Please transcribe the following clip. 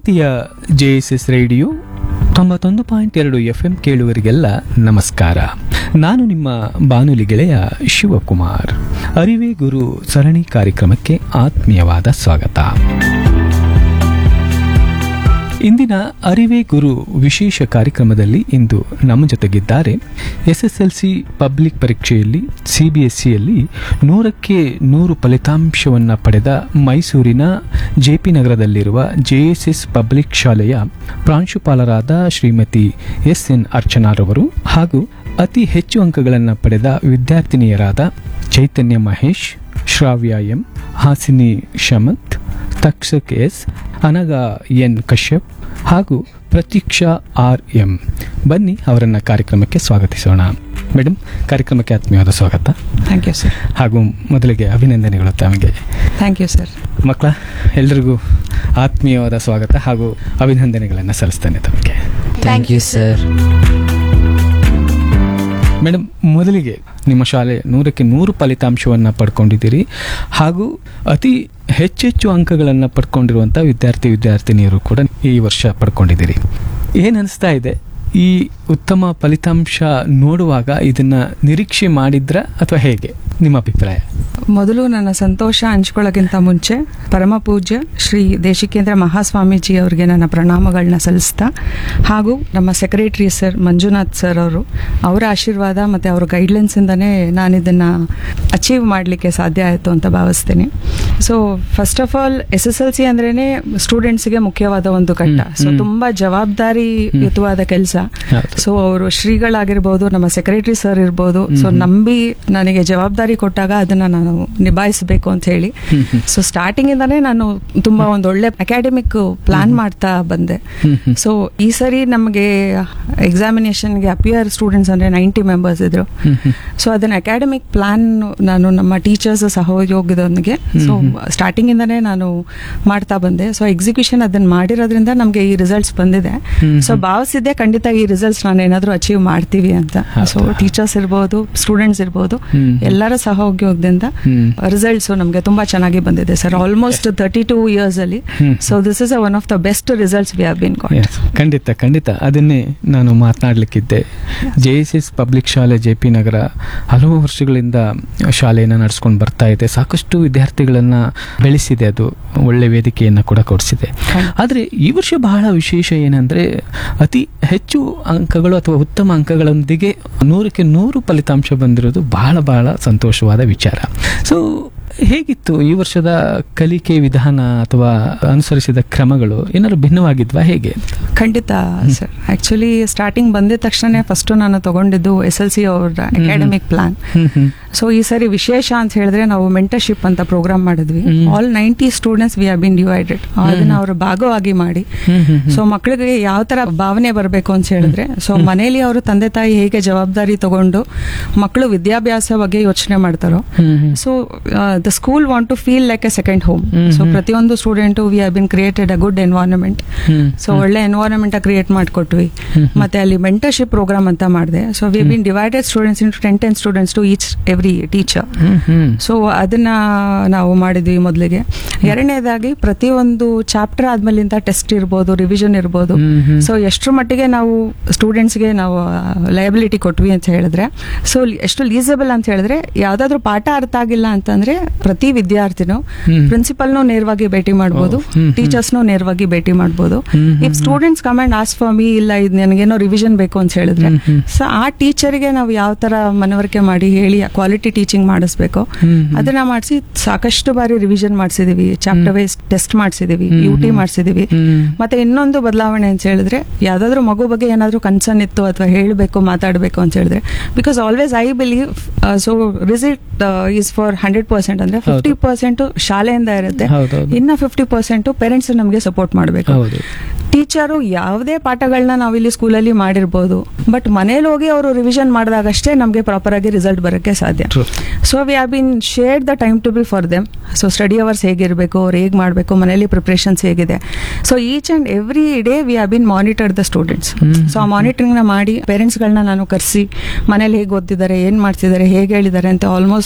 ಪ್ರೀತಿಯ J S S radio ತೊಂಬತ್ತೊಂದು point ಎರಡು ಎಫ್ ಎಂ ಕೇಳುವರಿಗೆಲ್ಲ ನಮಸ್ಕಾರ ನಾನು ನಿಮ್ಮ ಬಾನುಲಿ ಗೆಳೆಯ ಶಿವಕುಮಾರ್ ಅರಿವೇ ಗುರು ಸರಣಿ ಕಾರ್ಯಕ್ರಮಕ್ಕೆ ಆತ್ಮೀಯವಾದ ಸ್ವಾಗತ ಇಂದಿನ ಅರಿವೇ ಗುರು ವಿಶೇಷ ಕಾರ್ಯಕ್ರಮದಲ್ಲಿ ಇಂದು ನಮ್ಮ ಜೊತೆಗಿದ್ದಾರೆ ಎಸ್ಎಸ್ಎಲ್ಸಿ ಪಬ್ಲಿಕ್ ಪರೀಕ್ಷೆಯಲ್ಲಿ ಸಿಬಿಎಸ್ಇಯಲ್ಲಿ ನೂರಕ್ಕೆ ನೂರು ಫಲಿತಾಂಶವನ್ನು ಪಡೆದ ಮೈಸೂರಿನ ಜೆಪಿ ನಗರದಲ್ಲಿರುವ ಜೆಎಸ್ಎಸ್ ಪಬ್ಲಿಕ್ ಶಾಲೆಯ ಪ್ರಾಂಶುಪಾಲರಾದ ಶ್ರೀಮತಿ ಎಸ್ ಎನ್ ಅರ್ಚನಾರವರು ಹಾಗೂ ಅತಿ ಹೆಚ್ಚು ಅಂಕಗಳನ್ನು ಪಡೆದ ವಿದ್ಯಾರ್ಥಿನಿಯರಾದ Chaitanya Mahesh Shravya M Hasini Shamanth Takshak S Anagha N Kashyap ಹಾಗೂ ಪ್ರತೀಕ್ಷಾ ಆರ್ ಎಂ ಬನ್ನಿ ಅವರನ್ನ ಕಾರ್ಯಕ್ರಮಕ್ಕೆ ಸ್ವಾಗತಿಸೋಣ ಮೇಡಮ್ ಕಾರ್ಯಕ್ರಮಕ್ಕೆ ಆತ್ಮೀಯವಾದ ಸ್ವಾಗತ ಥ್ಯಾಂಕ್ ಯು ಸರ್ ಹಾಗೂ ಮೊದಲಿಗೆ ಅಭಿನಂದನೆಗಳು ತಮಗೆ ಥ್ಯಾಂಕ್ ಯು ಸರ್ ಮಕ್ಕಳ ಎಲ್ರಿಗೂ ಆತ್ಮೀಯವಾದ ಸ್ವಾಗತ ಹಾಗೂ ಅಭಿನಂದನೆಗಳನ್ನು ಸಲ್ಲಿಸ್ತೇನೆ ತಮಗೆ ಥ್ಯಾಂಕ್ ಯು ಸರ್ ಮೇಡಮ್ ಮೊದಲಿಗೆ ನಿಮ್ಮ ಶಾಲೆ ನೂರಕ್ಕೆ ನೂರು ಫಲಿತಾಂಶವನ್ನು ಪಡ್ಕೊಂಡಿದ್ದೀರಿ ಹಾಗೂ ಅತಿ ಹೆಚ್ಚೆಚ್ಚು ಅಂಕಗಳನ್ನು ಪಡ್ಕೊಂಡಿರುವಂಥ ವಿದ್ಯಾರ್ಥಿ ವಿದ್ಯಾರ್ಥಿನಿಯರು ಕೂಡ ಈ ವರ್ಷ ಪಡ್ಕೊಂಡಿದ್ದೀರಿ ಏನು ಅನಿಸ್ತಾ ಇದೆ ಈ ಉತ್ತಮ ಫಲಿತಾಂಶ ನೋಡುವಾಗ ಇದನ್ನ ನಿರೀಕ್ಷೆ ಮಾಡಿದ್ರ ಅಥವಾ ಹೇಗೆ ನಿಮ್ಮ ಅಭಿಪ್ರಾಯ ಮೊದಲು ನನ್ನ ಸಂತೋಷ ಹಂಚ್ಕೊಳ್ಳೋಕ್ಕಿಂತ ಮುಂಚೆ ಪರಮ ಪೂಜ್ಯ ಶ್ರೀ ದೇಶಿಕೇಂದ್ರ ಮಹಾಸ್ವಾಮೀಜಿ ಅವರಿಗೆ ನನ್ನ ಪ್ರಣಾಮಗಳನ್ನ ಸಲ್ಲಿಸ್ತಾ ಹಾಗೂ ನಮ್ಮ ಸೆಕ್ರೆಟರಿ ಸರ್ ಮಂಜುನಾಥ್ ಸರ್ ಅವರು ಅವರ ಆಶೀರ್ವಾದ ಮತ್ತು ಅವ್ರ ಗೈಡ್ಲೈನ್ಸಿಂದನೇ ನಾನು ಇದನ್ನು ಅಚೀವ್ ಮಾಡಲಿಕ್ಕೆ ಸಾಧ್ಯ ಆಯಿತು ಅಂತ ಭಾವಿಸ್ತೀನಿ so first of all S S L C ಅಂದ್ರೇ ಸ್ಟೂಡೆಂಟ್ಸ್ಗೆ ಮುಖ್ಯವಾದ ಒಂದು ಘಟ್ಟ ಸೊ ಹ್ಮ್. ತುಂಬ ಜವಾಬ್ದಾರಿಯುತವಾದ ಕೆಲಸ ಹೌದು. ಸೊ ಅವರು ಶ್ರೀಗಳಾಗಿರ್ಬೋದು ನಮ್ಮ ಸೆಕ್ರೆಟರಿ ಸರ್ ಇರ್ಬೋದು ಸೊ ಹ್ಮ್. ನಂಬಿ ನನಗೆ ಜವಾಬ್ದಾರಿ ಕೊಟ್ಟಾಗ ಅದನ್ನ ನಾನು ನಿಭಾಯಿಸಬೇಕು ಅಂತ ಹೇಳಿ ಹ್ಮ್ ಹ್ಮ್. ಸೊ ಸ್ಟಾರ್ಟಿಂಗ್ ಇಂದಾನೇ ನಾನು ತುಂಬಾ ಒಂದು ಒಳ್ಳೆ ಅಕಾಡೆಮಿಕ್ ಪ್ಲಾನ್ ಮಾಡ್ತಾ ಬಂದೆ ಹ್ಮ್ ಹ್ಮ್. ಸೊ ಈ ಸರಿ ನಮಗೆ ಎಕ್ಸಾಮಿನೇಷನ್ಗೆ ಅಪಿಯರ್ ಸ್ಟೂಡೆಂಟ್ಸ್ ಅಂದ್ರೆ ನೈಂಟಿ ಮೆಂಬರ್ಸ್ ಇದ್ರು ಹ್ಮ್ ಹ್ಮ್. ಸೊ ಅದನ್ನ ಅಕಾಡೆಮಿಕ್ ಪ್ಲಾನ್ ನಾನು ನಮ್ಮ ಟೀಚರ್ಸ್ ಸಹಯೋಗದೊಂದಿಗೆ ಸೊ ಹ್ಮ್. ಸ್ಟಾರ್ಟಿಂಗ್ ಇಂದಾನೇ ನಾನು ಮಾಡ್ತಾ ಬಂದೆ ಸೊ ಎಕ್ಸಿಕ್ಯೂಷನ್ ಅದನ್ನ ಮಾಡಿರೋದ್ರಿಂದ ನಮಗೆ ಈ ರಿಸಲ್ಟ್ಸ್ ಬಂದಿದೆ ಹ್ಮ್ ಸೊ ಹ್ಮ್. ಭಾವಿಸಿದ್ದೆ ಖಂಡಿತ ಈ ರಿಸಲ್ಟ್ಸ್ ನಾನು ಏನಾದರೂ ಅಚೀವ್ ಮಾಡ್ತೀವಿ ಅಂತ ಹೌದಾ? ಸೊ ಟೀಚರ್ಸ್ ಇರ್ಬೋದು ಸ್ಟೂಡೆಂಟ್ಸ್ ಇರ್ಬೋದು ಹ್ಮ್. ಎಲ್ಲರ ಸಹಯೋಗದಿಂದ ಹ್ಮ್. ರಿಸಲ್ಟ್ಸ್ ನಮಗೆ ತುಂಬಾ ಚೆನ್ನಾಗಿ ಬಂದಿದೆ sir almost thirty two years ಅಲ್ಲಿ hmm. So this is one of the best results we have been got Yes, ಖಂಡಿತ ಖಂಡಿತ ಅದನ್ನೇ ನಾನು ಮಾತನಾಡಲಿಕ್ಕಿದ್ದೆ ಜೆ ಎಸ್ ಎಸ್ ಪಬ್ಲಿಕ್ ಶಾಲೆ ಜೆ ಪಿ ನಗರ ಹಲವು ವರ್ಷಗಳಿಂದ ಶಾಲೆಯನ್ನು ನಡೆಸ್ಕೊಂಡು ಬರ್ತಾ ಇದೆ ಸಾಕಷ್ಟು ವಿದ್ಯಾರ್ಥಿಗಳನ್ನ ಬೆಳೆಸಿದೆ ಅದು ಒಳ್ಳೆ ವೇದಿಕೆಯನ್ನು ಕೂಡ ಕೊಡಿಸಿದೆ ಆದರೆ ಈ ವರ್ಷ ಬಹಳ ವಿಶೇಷ ಏನಂದ್ರೆ ಅತಿ ಹೆಚ್ಚು ಅಂಕಗಳು ಅಥವಾ ಉತ್ತಮ ಅಂಕಗಳೊಂದಿಗೆ ನೂರಕ್ಕೆ ನೂರು ಫಲಿತಾಂಶ ಬಂದಿರೋದು ಬಹಳ ಬಹಳ ಸಂತೋಷವಾದ ವಿಚಾರ ಸೊ ಹೇಗಿತ್ತು ಈ ವರ್ಷದ ಕಲಿಕೆ ವಿಧಾನ ಅಥವಾ ಅನುಸರಿಸಿದ ಕ್ರಮಗಳು ಏನಾದ್ರು ಭಿನ್ನವಾಗಿದ್ವಾ ಹೇಗೆ ಖಂಡಿತ ಸರ್ ಆಕ್ಚುಲಿ ಸ್ಟಾರ್ಟಿಂಗ್ ಬಂದಿದ ತಕ್ಷಣ ಫಸ್ಟ್ ನಾನು ತಗೊಂಡಿದ್ದು ಎಸ್ ಎಲ್ ಸಿ ಅವ್ರ academic plan hmm hmm so ಈ ಸರಿ ವಿಶೇಷ ಅಂತ ಹೇಳಿದ್ರೆ ನಾವು ಮೆಂಟರ್ಶಿಪ್ ಅಂತ ಪ್ರೋಗ್ರಾಮ್ ಮಾಡಿದ್ವಿ hmm. All ninety students we have been divided ಅದನ್ನ ಅವರು ಭಾಗವಾಗಿ ಮಾಡಿ ಹ್ಮ್ ಹ್ಮ್ ಹ್ಮ್. ಸೊ ಮಕ್ಕಳಿಗೆ ಯಾವ ತರ ಭಾವನೆ ಬರಬೇಕು ಅಂತ ಹೇಳಿದ್ರೆ ಸೊ ಮನೆಯಲ್ಲಿ ಅವರು ತಂದೆ ತಾಯಿ ಹೇಗೆ ಜವಾಬ್ದಾರಿ ತಗೊಂಡು ಮಕ್ಕಳು ವಿದ್ಯಾಭ್ಯಾಸ ಬಗ್ಗೆ ಯೋಚನೆ ಮಾಡ್ತಾರೋ hmm hmm. So the school want to feel like a second home hmm, so hmm. ಪ್ರತಿಯೊಂದು student we have been created a good environment hmm. So ಒಳ್ಳೆ ಎನ್ವೈರನ್ಮೆಂಟ್ ಕ್ರಿಯೇಟ್ ಮಾಡಿಕೊಟ್ವಿ ಹ್ಮ್. ಮತ್ತೆ ಅಲ್ಲಿ ಮೆಂಟರ್ಶಿಪ್ ಪ್ರೋಗ್ರಾಮ್ ಅಂತ ಮಾಡಿದೆ so we been divided students into ten ten students to each every teacher hmm hmm. So ಅದನ್ನ ನಾವು ಮಾಡಿದ್ವಿ ಮೊದಲಿಗೆ ಎರಡನೇದಾಗಿ ಪ್ರತಿಯೊಂದು ಚಾಪ್ಟರ್ ಆದ್ಮೇಲಿಂದ ಟೆಸ್ಟ್ ಇರ್ಬೋದು ರಿವಿಷನ್ ಇರ್ಬೋದು ಹ್ಮ್ ಹ್ಮ್. ಸೊ ಎಷ್ಟರ ಮಟ್ಟಿಗೆ ನಾವು ಸ್ಟೂಡೆಂಟ್ಸ್ಗೆ ನಾವು ಲಯಬಿಲಿಟಿ ಕೊಟ್ವಿ ಅಂತ ಹೇಳಿದ್ರೆ ಸೊ ಎಷ್ಟು ಲೀಸಬಲ್ ಅಂತ ಹೇಳಿದ್ರೆ ಯಾವ್ದಾದ್ರು ಪಾಠ ಅರ್ಥ ಆಗಿಲ್ಲ ಅಂತಂದ್ರೆ ಪ್ರತಿ ವಿದ್ಯಾರ್ಥಿನೂ ಹ್ಮ್. ಪ್ರಿನ್ಸಿಪಲ್ನು ನೇರವಾಗಿ ಭೇಟಿ ಮಾಡ್ಬೋದು ಓ, ಹ್ಮ್, ಹ್ಮ್. ಟೀಚರ್ಸ್ನು ನೇರವಾಗಿ ಭೇಟಿ ಮಾಡ್ಬೋದು hmm, hmm, if students come and ask for me ಇಲ್ಲ ಇದು ನನಗೇನೋ ರಿವಿಷನ್ ಬೇಕು ಅಂತ ಹೇಳಿದ್ರೆ ಹ್ಮ್, ಹ್ಮ್. ಸೊ ಆ ಟೀಚರ್ಗೆ ನಾವು ಯಾವ ತರ ಮನವರಿಕೆ ಮಾಡಿ ಹೇಳಿ ಕ್ವಾಲಿಟಿ ಟೀಚಿಂಗ್ ಮಾಡಿಸ್ಬೇಕು ಹ್ಮ್, ಹ್ಮ್. ಅದನ್ನ ಮಾಡಿಸಿ ಸಾಕಷ್ಟು ಬಾರಿ ರಿವಿಷನ್ ಮಾಡಿಸಿದೀವಿ ಚಾಪ್ಟರ್ ವೈಸ್ ಟೆಸ್ಟ್ ಮಾಡಿಸಿದೀವಿ ಹ್ಮ್, ಯು ಟಿ ಹ್ಮ್. ಮಾಡಿಸಿದೀವಿ ಹ್ಮ್. ಮತ್ತೆ ಇನ್ನೊಂದು ಬದಲಾವಣೆ ಅಂತ ಹೇಳಿದ್ರೆ ಯಾವ್ದಾದ್ರು ಮಗು ಬಗ್ಗೆ ಏನಾದ್ರು ಕನ್ಸರ್ನ್ ಇತ್ತು ಅಥವಾ ಹೇಳಬೇಕು ಮಾತಾಡಬೇಕು ಅಂತ ಹೇಳಿದ್ರೆ because always I believe so receipt is for hundred percent ಅಂದ್ರೆ ಹೌದು. ಫಿಫ್ಟಿ ಪರ್ಸೆಂಟ್ ಶಾಲೆಯಿಂದ ಇರುತ್ತೆ ಹೌದೌದು. ಇನ್ನ ಫಿಫ್ಟಿ ಪರ್ಸೆಂಟ್ ಪೇರೆಂಟ್ಸ್ ನಮಗೆ ಸಪೋರ್ಟ್ ಮಾಡಬೇಕು ಹೌದು ಟೀಚರು ಯಾವುದೇ ಪಾಠಗಳನ್ನ ನಾವಿಲ್ಲಿ ಸ್ಕೂಲಲ್ಲಿ ಮಾಡಿರ್ಬೋದು ಬಟ್ ಮನೇಲಿ ಹೋಗಿ ಅವರು ರಿವಿಷನ್ ಮಾಡಿದಾಗಷ್ಟೇ ನಮಗೆ ಪ್ರಾಪರ್ ಆಗಿ ರಿಸಲ್ಟ್ ಬರೋಕ್ಕೆ ಸಾಧ್ಯ True. So we have been shared the time table for them so study hours ಹೇಗಿರಬೇಕು ಅವ್ರು ಹೇಗೆ ಮಾಡಬೇಕು ಮನೇಲಿ ಪ್ರಿಪ್ರೇಷನ್ಸ್ ಹೇಗಿದೆ so each and every day we have been monitored the students hmm. So ಆ ಮಾನಿಟರಿಂಗ್ನ ಮಾಡಿ ಪೇರೆಂಟ್ಸ್ಗಳನ್ನ ನಾನು ಕರೆಸಿ ಮನೇಲಿ ಹೇಗೆ ಓದ್ತಿದ್ದಾರೆ ಏನು ಮಾಡ್ತಿದ್ದಾರೆ ಹೇಗೆ ಹೇಳಿದ್ದಾರೆ ಅಂತ ಆಲ್ಮೋಸ್ಟ್